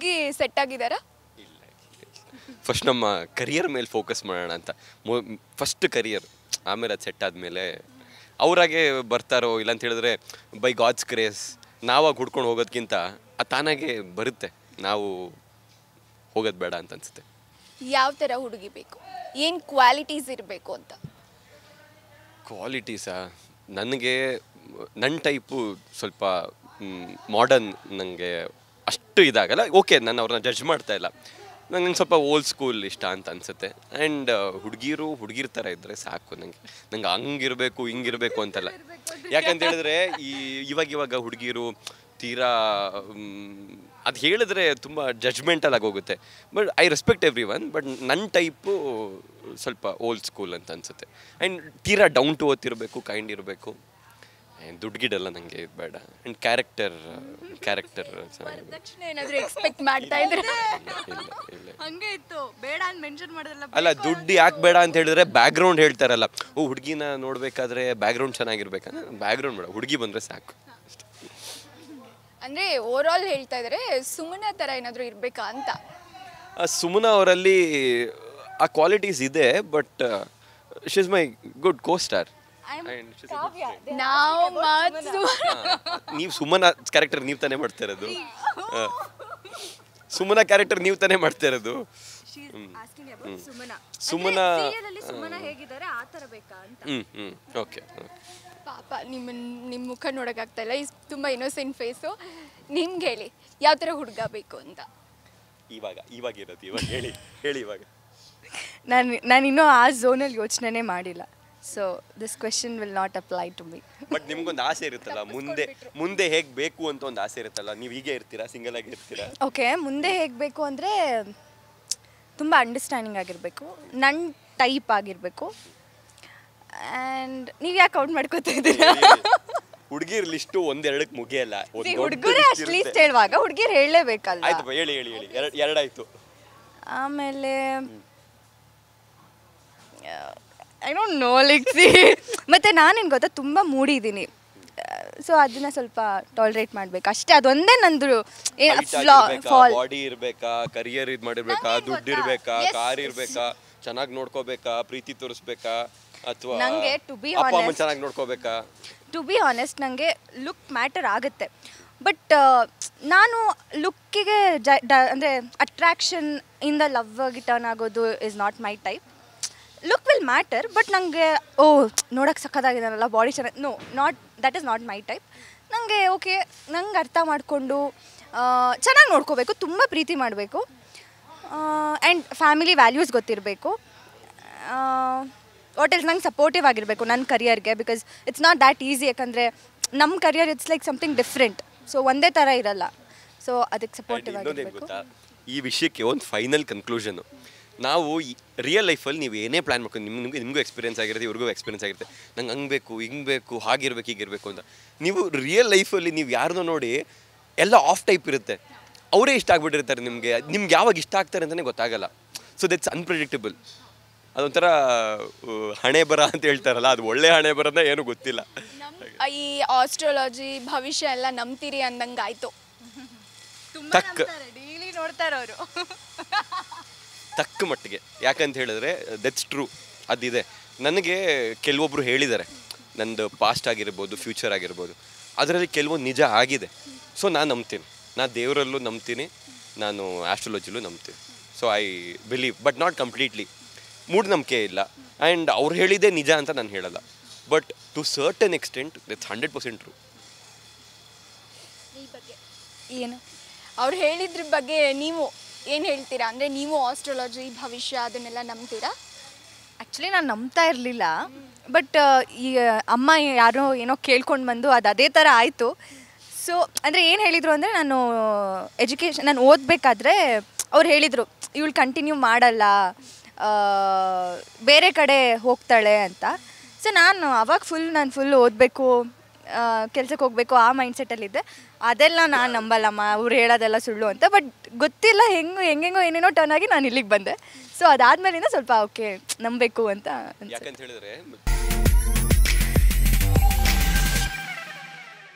ಹುಡುಗಿ ಸೆಟ್ ಆಗಿದಾರಾ ಫಸ್ಟ್ ನಮ್ಮ ಕರಿಯರ್ ಮೇಲೆ ಫೋಕಸ್ ಮಾಡೋಣ ಅಂತ ಫಸ್ಟ್ ಕರಿಯರ್ ಆಮೇಲೆ ಅದು ಸೆಟ್ ಆದಮೇಲೆ ಅವರಾಗೆ ಬರ್ತಾರೋ ಇಲ್ಲ ಅಂತ ಹೇಳಿದ್ರೆ ಬೈ ಗಾಡ್ಸ್ ಕ್ರೇಸ್ ನಾವಾಗಿ ಹುಡ್ಕೊಂಡು ಹೋಗೋದ್ಕಿಂತ ಅದು ತಾನಾಗೆ ಬರುತ್ತೆ ನಾವು ಹೋಗೋದು ಬೇಡ ಅಂತ ಅನ್ಸುತ್ತೆ ಯಾವ ಥರ ಹುಡುಗಿ ಬೇಕು ಏನು ಕ್ವಾಲಿಟೀಸ್ ಇರಬೇಕು ಅಂತ ಕ್ವಾಲಿಟೀಸಾ ನನಗೆ ನನ್ನ ಟೈಪು ಸ್ವಲ್ಪ ಮಾಡರ್ನ್ ನನಗೆ ಅಷ್ಟು ಇದಾಗಲ್ಲ ಓಕೆ ನಾನು ಅವ್ರನ್ನ ಜಡ್ಜ್ ಮಾಡ್ತಾ ಇಲ್ಲ ನಂಗೆ ಸ್ವಲ್ಪ ಓಲ್ಡ್ ಸ್ಕೂಲ್ ಇಷ್ಟ ಅಂತ ಅನ್ಸುತ್ತೆ ಆ್ಯಂಡ್ ಹುಡುಗಿರು ಹುಡುಗಿರ್ ಥರ ಇದ್ದರೆ ಸಾಕು ನನಗೆ ನಂಗೆ ಹಂಗಿರಬೇಕು ಹಿಂಗಿರಬೇಕು ಅಂತಲ್ಲ ಯಾಕಂತ ಹೇಳಿದ್ರೆ ಈ ಇವಾಗ ಇವಾಗ ಹುಡುಗಿರು ತೀರಾ ಅದು ಹೇಳಿದ್ರೆ ತುಂಬ ಜಡ್ಜ್ಮೆಂಟಲ್ ಆಗೋಗುತ್ತೆ but I respect everyone but ನನ್ನ ಟೈಪು ಸ್ವಲ್ಪ ಓಲ್ಡ್ ಸ್ಕೂಲ್ ಅಂತ ಅನ್ಸುತ್ತೆ ಆ್ಯಂಡ್ ತೀರಾ ಡೌನ್ ಟು ಓದ್ತಿರಬೇಕು ಕೈಂಡ್ ಇರಬೇಕು ದುಡ್ಡು ಗಿಡಲ್ಲ ನನಗೆ ಇದು ಬೇಡ ಆ್ಯಂಡ್ ಕ್ಯಾರೆಕ್ಟರ್ ಕ್ಯಾರೆಕ್ಟರ್ ವರದಕ್ಷಿಣೆ ಏನಾದರೂ ಎಕ್ಸ್ಪೆಕ್ಟ್ ಮಾಡ್ತಾ ಇದ್ರೆ ಇಲ್ಲ ಇಲ್ಲ ಹಂಗೆ ಇತ್ತು ಬೇಡ ಅಂತ ಮೆನ್ಷನ್ ಮಾಡೋದಲ್ಲ ಅಲ್ಲ ದುಡ್ಡು ಯಾಕೆ ಬೇಡ ಅಂತ ಹೇಳಿದ್ರೆ ಬ್ಯಾಕ್ಗ್ರೌಂಡ್ ಹೇಳ್ತಾರಲ್ಲ ಓ ಹುಡುಗಿನ ನೋಡ್ಬೇಕಾದ್ರೆ ಬ್ಯಾಕ್ಗ್ರೌಂಡ್ ಚೆನ್ನಾಗಿರ್ಬೇಕಂದ್ರೆ ಬ್ಯಾಕ್ಗ್ರೌಂಡ್ ಬೇಡ ಹುಡುಗಿ ಬಂದರೆ ಸಾಕು ಅಷ್ಟೇ ಅಂದರೆ ಓವರ್ ಆಲ್ ಹೇಳ್ತಾ ಇದ್ದಾರೆ ಸುಮ್ಮನೆ ಥರ ಏನಾದರೂ ಇರಬೇಕಾ ಅಂತ ಆ ಸುಮನ ಅವರಲ್ಲಿ ಆ ಕ್ವಾಲಿಟೀಸ್ ಇದೆ but she is my good co star ನಾವು ಮಾತು ನೀವು ಸುಮನ ಕ್ಯಾರೆಕ್ಟರ್ ನೀವು ತಾನೇ ಮಾಡ್ತಾ ಇರೋದು ಆ. ಸುಮನ ಕ್ಯಾರೆಕ್ಟರ್ ನೀವು ತಾನೇ ಮಾಡ್ತಾ ಇರೋದು ಸುಮನ ಸುಮನ serial ಅಲ್ಲಿ ಸುಮನ ಹೇಗಿದ್ದಾರೆ ಆ ತರ ಬೇಕಾ ಅಂತ ಹ್ಞೂ ಹ್ಞೂ ಓಕೆ ಪಾಪ ನಿಮ್ಮ ನಿಮ್ಮ ಮುಖ ನೋಡೋಕ್ಕಾಗ್ತಾ ಇಲ್ಲ ಇಸ್ ತುಂಬ ಇನ್ನೋಸೆಂಟ್ ಫೇಸು ನಿಮ್ಗೆ ಹೇಳಿ ಯಾವ ಥರ ಹುಡುಗ ಬೇಕು ಅಂತ ಇವಾಗ ಇವಾಗ ಇರೋದು ಇವಾಗ ಹೇಳಿ ಹೇಳಿ ಇವಾಗ ನಾನು ನಾನು ಇನ್ನೂ ಆ ಝೋನಲ್ಲಿ ಯೋಚನೆನೇ ಮಾಡಿಲ್ಲ so this question will not apply to me but ನಿಮ್ಗೊಂದು ಆಸೆ ಇರುತ್ತಲ್ಲ ಮುಂದೆ ಮುಂದೆ ಹೇಗೆ ಬೇಕು ಅಂತ ಒಂದು ಆಸೆ ಇರುತ್ತಲ್ಲ ನೀವು ಹೀಗೆ ಇರ್ತೀರಾ ಸಿಂಗಲ್ ಆಗಿ ಇರ್ತೀರಾ ಓಕೆ ಮುಂದೆ ಹೇಗೆ ಬೇಕು ಅಂದರೆ ತುಂಬ ಅಂಡರ್ಸ್ಟ್ಯಾಂಡಿಂಗ್ ಆಗಿರಬೇಕು ನನ್ನ ಟೈಪ್ ಆಗಿರಬೇಕು ಆ್ಯಂಡ್ ನೀವು ಯಾಕೆ ಔಟ್ ಮಾಡ್ಕೋತಾ ಇದ್ದೀರಾ ಹುಡುಗಿರ್ ಲಿಸ್ಟು ಒಂದೆರಡಕ್ಕೆ ಮುಗಿಯಲ್ಲ ಒಂದ್ ದೊಡ್ಡ ಹುಡುಗರೇ list ಅಷ್ಟು ಇರುತ್ತೆ. ಲೀಸ್ಟ್ ಹೇಳುವಾಗ ಹುಡುಗಿರು ಹೇಳಲೇಬೇಕಲ್ಲ ಆಯ್ತು ಬಾ, ಹೇಳಿ ಹೇಳಿ ಹೇಳಿ ಎರಡು ಎರಡಾಯ್ತು ಆಮೇಲೆ I don't know like see ಮತ್ತು ನಾನೇನು ಗೊತ್ತಾ ತುಂಬ ಮೂಡಿದ್ದೀನಿ ಸೊ ಅದನ್ನ ಸ್ವಲ್ಪ ಟಾಲ್ರೇಟ್ ಮಾಡಬೇಕು ಅಷ್ಟೇ ಅದೊಂದೇ ನಂದು ಫ್ಲಾ ಫಾಲ್ ಬಾಡಿ ಇರ್ಬೇಕಾ ಕರಿಯರ್ ಇದ್ ಮಾಡಿರ್ಬೇಕಾ ದುಡ್ಡು ಇರ್ಬೇಕಾ ಕಾರ್ ಇರ್ಬೇಕಾ ಚೆನ್ನಾಗಿ ನೋಡ್ಕೋಬೇಕಾ ಪ್ರೀತಿ ತೋರಿಸ್ಬೇಕಾ ಅಥವಾ ನಂಗೆ to be ಅಪ್ಪ ಅಮ್ಮನ್ honest- ಚೆನ್ನಾಗಿ ನೋಡ್ಕೋಬೇಕಾ ಟು ಬಿ ಆನೆಸ್ಟ್ ನನಗೆ ಲುಕ್ ಮ್ಯಾಟರ್ ಆಗುತ್ತೆ ಬಟ್ ನಾನು ಲುಕ್ಕಿಗೆ ಜ ಡ ಅಂದರೆ ಅಟ್ರಾಕ್ಷನ್ ಇಂದ ಲವ್ ಆಗಿ ಟರ್ನ್ ಆಗೋದು is not my type look will matter but ನನಗೆ ಓ ನೋಡೋಕೆ ಸಖತ್ತಾಗಿದ್ದಾನಲ್ಲ ಬಾಡಿ ಚೆನ್ನಾಗಿ no not that is not my type ನನಗೆ ಓಕೆ ನಂಗೆ ಅರ್ಥ ಮಾಡಿಕೊಂಡು ಚೆನ್ನಾಗಿ ನೋಡ್ಕೋಬೇಕು ತುಂಬ ಪ್ರೀತಿ ಮಾಡಬೇಕು ಆ್ಯಂಡ್ ಫ್ಯಾಮಿಲಿ ವ್ಯಾಲ್ಯೂಸ್ ಗೊತ್ತಿರಬೇಕು ವಾಟ್ ಎಲ್ಸ್ ನಂಗೆ ಸಪೋರ್ಟಿವ್ ಆಗಿರಬೇಕು ನನ್ನ ಕರಿಯರ್ಗೆ because it's not that easy ಯಾಕಂದರೆ ನಮ್ಮ career it's like something different so ಒಂದೇ ಥರ ಇರಲ್ಲ ಸೊ ಅದಕ್ಕೆ ಸಪೋರ್ಟಿವ್ ಇನ್ನೊಂದೇನು ಆಗಿರಬೇಕು ಗೊತ್ತಾ ಈ ವಿಷಯಕ್ಕೆ ಒಂದು ಫೈನಲ್ ಕನ್ಕ್ಲೂಷನು ನಾವು ರಿಯಲ್ ಲೈಫಲ್ಲಿ ನೀವು ಏನೇ ಪ್ಲ್ಯಾನ್ ಮಾಡ್ಕೊಂಡು ನಿಮ್ಗೆ ನಿಮ್ಗೆ ನಿಮಗೂ ಎಕ್ಸ್ಪೀರಿಯನ್ಸ್ ಆಗಿರುತ್ತೆ ಇವ್ರಿಗೂ ಎಕ್ಸ್ಪೀರಿಯನ್ಸ್ ಆಗಿರುತ್ತೆ ನಂಗೆ ಹಂಗೆ ಬೇಕು ಹಿಂಗೆ ಬೇಕು ಹಾಗಿರ್ಬೇಕು ಹೀಗಿರ್ಬೇಕು ಅಂತ ನೀವು ರಿಯಲ್ ಲೈಫಲ್ಲಿ ನೀವು ಯಾರನ್ನೋ ನೋಡಿ ಎಲ್ಲ ಆಫ್ ಟೈಪ್ ಇರುತ್ತೆ ಅವರೇ ಇಷ್ಟ ಆಗ್ಬಿಟ್ಟಿರ್ತಾರೆ ನಿಮಗೆ ನಿಮ್ಗೆ ಯಾವಾಗ ಇಷ್ಟ ಆಗ್ತಾರೆ ಅಂತಲೇ ಗೊತ್ತಾಗಲ್ಲ ಸೊ ದಟ್ಸ್ ಅನ್ಪ್ರಿಡಿಕ್ಟಬಲ್ ಅದೊಂಥರ ಆ, ಹಣೆ ಬರ ಅಂತ ಹೇಳ್ತಾರಲ್ಲ ಅದು ಒಳ್ಳೆ ಹಣೆ ಬರೋದ ಏನೂ ಗೊತ್ತಿಲ್ಲ ಈ ಆಸ್ಟ್ರಾಲಜಿ ಭವಿಷ್ಯ ಎಲ್ಲ ನಂಬ್ತೀರಿ ಅಂದಂಗೆ ಆಯಿತು ತಕ್ಕ ಡೈಲಿ ನೋಡ್ತಾರೆ ಅವರು ತಕ್ಕ ಮಟ್ಟಿಗೆ ಯಾಕಂತ ಹೇಳಿದ್ರೆ ದಟ್ಸ್ ಟ್ರೂ ಅದಿದೆ ನನಗೆ ಕೆಲವೊಬ್ರು ಹೇಳಿದ್ದಾರೆ ನಂದು ಪಾಸ್ಟ್ ಆಗಿರ್ಬೋದು ಫ್ಯೂಚರ್ ಆಗಿರ್ಬೋದು ಅದರಲ್ಲಿ ಕೆಲವೊಂದು ನಿಜ ಆಗಿದೆ ಸೊ ನಾನು ನಂಬ್ತೀನಿ ನಾನು ದೇವರಲ್ಲೂ ನಂಬ್ತೀನಿ ನಾನು ಆಸ್ಟ್ರಾಲಜಿಲೂ ನಂಬ್ತೀನಿ so I believe but not completely ಮೂಢನಂಬಿಕೆ ಇಲ್ಲ ಆ್ಯಂಡ್ ಅವ್ರು ಹೇಳಿದ್ದೇ ನಿಜ ಅಂತ ನಾನು ಹೇಳಲ್ಲ but to certain extent that's hundred percent true ಏನು ಅವ್ರು ಹೇಳಿದ್ರ ಬಗ್ಗೆ ನೀವು ಏನು ಹೇಳ್ತೀರಾ ಅಂದರೆ ನೀವು ಆಸ್ಟ್ರಾಲಜಿ ಭವಿಷ್ಯ ಅದನ್ನೆಲ್ಲ ನಂಬ್ತೀರಾ ಆ್ಯಕ್ಚುಲಿ ನಾನು ನಂಬ್ತಾ ಇರಲಿಲ್ಲ ಬಟ್ ಈ ಅಮ್ಮ ಯಾರೋ ಏನೋ ಕೇಳ್ಕೊಂಡು ಬಂದು ಅದು ಅದೇ ಥರ ಆಯಿತು ಸೊ ಅಂದರೆ ಏನು ಹೇಳಿದರು ಅಂದರೆ ನಾನು ಎಜುಕೇಷನ್ ನಾನು ಓದಬೇಕಾದ್ರೆ ಅವ್ರು ಹೇಳಿದರು ಇವಳು ಕಂಟಿನ್ಯೂ ಮಾಡಲ್ಲ ಆ, ಬೇರೆ ಕಡೆ ಹೋಗ್ತಾಳೆ ಅಂತ ಸೊ ನಾನು ಅವಾಗ ಫುಲ್ ನಾನು ಫುಲ್ ಓದಬೇಕು ಕೆಲ್ಸಕ್ಕೆ ಹೋಗಬೇಕು ಆ ಮೈಂಡ್ಸೆಟ್ಟಲ್ಲಿದ್ದೆ ಅದೆಲ್ಲ ನಾನು ನಂಬಲ್ಲಮ್ಮ ಅವ್ರು ಹೇಳೋದೆಲ್ಲ ಸುಳ್ಳು ಅಂತ ಬಟ್ ಗೊತ್ತಿಲ್ಲ ಹೆಂಗೋ ಹೆಂಗೆಂಗೋ ಏನೇನೋ ಟರ್ನ್ ಆಗಿ ನಾನು ಇಲ್ಲಿಗೆ ಬಂದೆ ಸೊ ಅದಾದ್ಮೇಲಿಂದ ಸ್ವಲ್ಪ ಓಕೆ ನಂಬಬೇಕು ಅಂತ ಅನ್ಸುತ್ತೆ ಯಾಕಂತ ಹೇಳಿದ್ರೆ